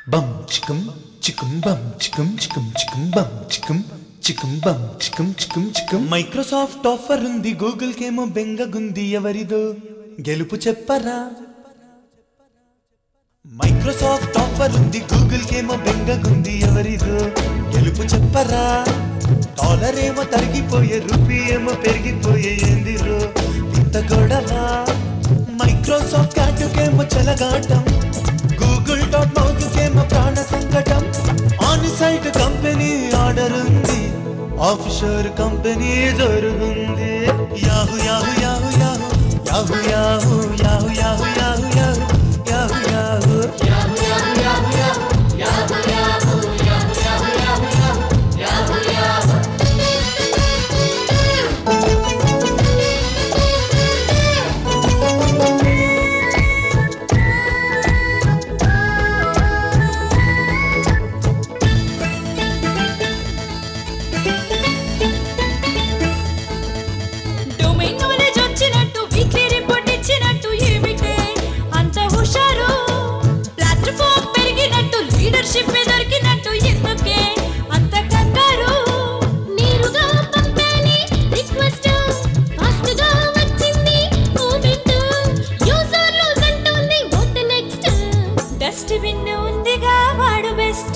బం చికం చికం బం చికం చికం చికం బం చికం చికం బం చికం చికం చికం మైక్రోసాఫ్ట్ ఆఫర్ ఉంది గూగుల్ కేమో బెంగగుంది ఎవరిదో గెలుపు చెప్పరా మైక్రోసాఫ్ట్ ఆఫర్ ఉంది గూగుల్ కేమో బెంగగుంది ఎవరిదో గెలుపు చెప్పరా డాలర్ ఏమో తరిగిపోయే రూపీ ఏమో పెరిగిపోయే ఏందిరో ఇంత గొడవ మైక్రోసాఫ్ట్ కార్డుకేమో చెలగాటం గూగుల్ డాట్ మౌత్కేమో ప్రాణ సంకటం ఆన్ సైట్ కంపెనీ ఆర్డర్ ఉంది ఆఫ్షోర్ కంపెనీ జరుగుంది Yahoo Yahoo Yahoo Yahoo Yahoo Yahoo Yahoo Yahoo Yahoo Yahoo Yahoo Yahoo domain knowledge వచ్చినట్టు వీక్లీ రిపోర్ట్ ఇచ్చినట్టు ఏమిటే అంత హుషారు ప్లాట్ఫామ్ పెరిగినట్టు లీడర్షిప్ దొరికినట్టు ఎందుకే అంత కంగారు నేరుగా పంపాని రిక్వెస్ట్ ఫాస్ట్ గా వచ్చింది మూమెంట్ యూజర్లు అంటోంది వాట్ నెక్స్ట్ డస్ట్ బిన్ ఉందిగా వాడు బెస్ట్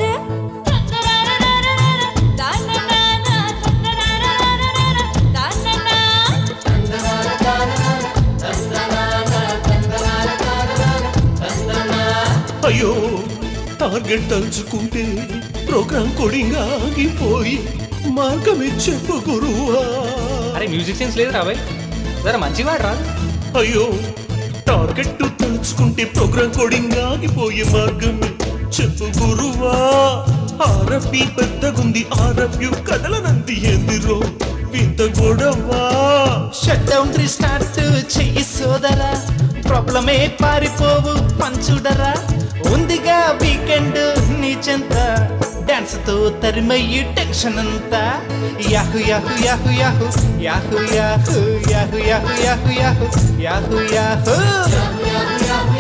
అయ్యో టార్గెట్ తలుచుకుంటే ప్రోగ్రామ్ కొడింగ్ ఆగిపోయి మార్గమే చెప్పు గురువా అరే మ్యూజిక్ సెన్స్ లేదు రాబాయ్ జర మంచివాడు రాదు అయ్యో టార్గెట్ తలుచుకుంటే ప్రోగ్రామ్ కోడింగ్ ఆగిపోయే మార్గమే చెప్పు గురువా ఆరపి పెద్దగుంది ఆరప్యు కదలనంది ఎందిరో వింత గొడవా షట్ డౌన్ రీస్టార్ట్ చెయ్యి సోదరా ప్రాబ్లమే పారిపోవు పంచుడరా ఉందిగా వీకెండ్ నీ చెంత డాన్స్ తో తరిమయ్యి టెన్షన్ అంతా యాహు Yahoo Yahoo Yahoo Yahoo Yahoo Yahoo Yahoo Yahoo Yahoo Yahoo యాహు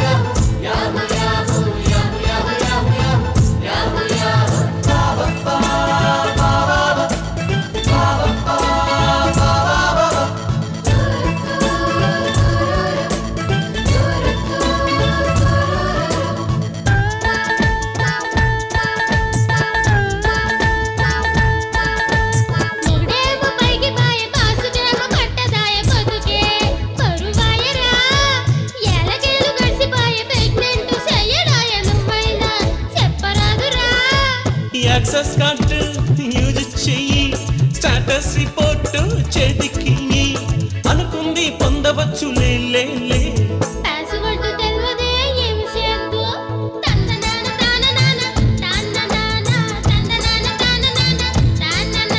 మొగుడేమో పైకి బాయ బాసుడేమో పట్టదాయ బతుకే బరువాయరా ఎలకేలు గడిసిపాయ ప్రెగ్నెంట్ చెయ్యడాయ నువ్వైనా చెప్పరాదురా యాక్సెస్ కార్డు యూజ్ చెయ్యి స్టాటస్ రిపోర్ట్ చేతికి అనుకుంది పొందవచ్చు లే లే లే పాస్వర్డ్ తెల్వదే ఏమి చేద్దు తందనాన తాననాన తాననాన తందనాన తాననాన తాననా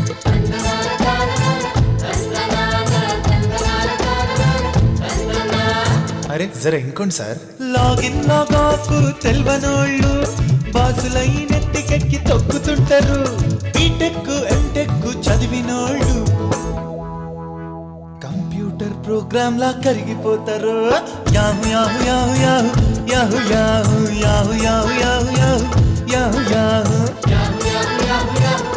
అరే జర ఇంకోండి సార్ లాగిన్ లాగ్ ఆఫ్ తెల్వనోళ్ళు బాసులై నెత్తికెక్కి తొక్కుతుంటారు బీటెక్ ఎంటెక్ చదివినోళ్ళు కంప్యూటర్ ప్రోగ్రామ్ లా కరిగిపోతారు Yahoo Yahoo Yahoo Yahoo Yahoo Yahoo Yahoo Yahoo Yahoo Yahoo Yahoo యాహు